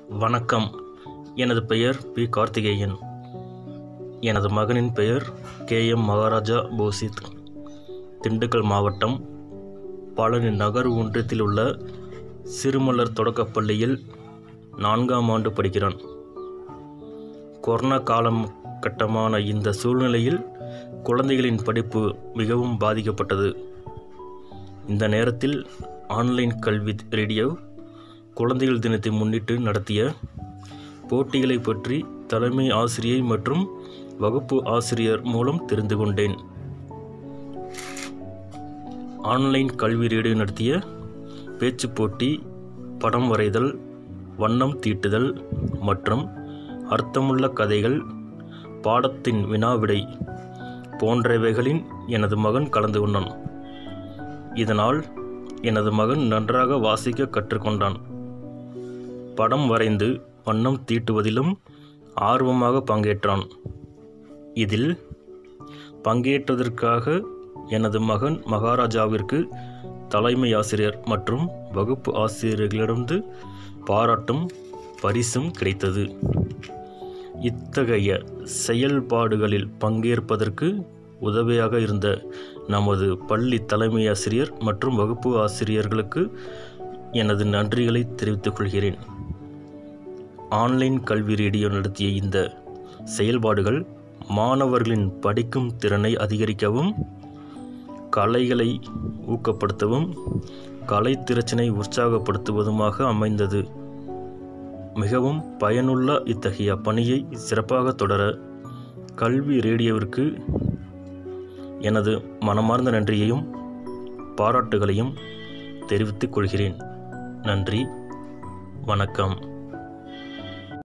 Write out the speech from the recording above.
வணக்கம் எனது பெயர் பி கார்த்திகேயன் எனது மகனின் பெயர் கே எம் மகாராஜா போசித் திண்டுக்கல் மாவட்டம் பழனி நகர் ஒன்றியத்தில் உள்ள சிறுமலர் தொடக்கப் பள்ளியில் நான்காம் ஆண்டு படிக்கிறான் கொரோனா காலம் கட்டமான இந்த சூழ்நிலையில் குழந்தைகளின் படிப்பு மிகவும் பாதிக்கப்பட்டது இந்த நேரத்தில் ஆன்லைன் கல்வி ரேடியோ குழந்தைகள் தினத்தை முன்னிட்டு நடத்திய போட்டிகளை பற்றி தலைமை ஆசிரியை மற்றும் வகுப்பு ஆசிரியர் மூலம் தெரிந்து கொண்டேன் ஆன்லைன் கல்வி ரேடியோ நடத்திய பேச்சுப் போட்டி படம் வரைதல் வண்ணம் தீட்டுதல் மற்றும் அர்த்தமுள்ள கதைகள் பாடத்தின் வினாவிடை போன்றவைகளின் எனது மகன் கலந்து கொண்டான் இதனால் எனது மகன் நன்றாக வாசிக்க கற்றுக்கொண்டான் படம் வரைந்து வண்ணம் தீட்டுவதிலும் ஆர்வமாக பங்கேற்றான் இதில் பங்கேற்றதற்காக எனது மகன் மகாராஜாவிற்கு தலைமை ஆசிரியர் மற்றும் வகுப்பு ஆசிரியர்களிடமிருந்து பாராட்டும் பரிசும் கிடைத்தது இத்தகைய செயல்பாடுகளில் பங்கேற்பதற்கு உதவியாக இருந்த நமது பள்ளி தலைமை ஆசிரியர் மற்றும் வகுப்பு ஆசிரியர்களுக்கு எனது நன்றிகளை தெரிவித்துக் கொள்கிறேன் ஆன்லைன் கல்வி ரேடியோ நடத்திய இந்த செயல்பாடுகள் மாணவர்களின் படிக்கும் திறனை அதிகரிக்கவும் கலைகளை ஊக்கப்படுத்தவும் கலைத்திறச்சினை உற்சாகப்படுத்துவதுமாக அமைந்தது மிகவும் பயனுள்ள இத்தகைய பணியை சிறப்பாக தொடர கல்வி ரேடியோவிற்கு எனது மனமார்ந்த நன்றியையும் பாராட்டுகளையும் தெரிவித்துக் கொள்கிறேன் நன்றி வணக்கம்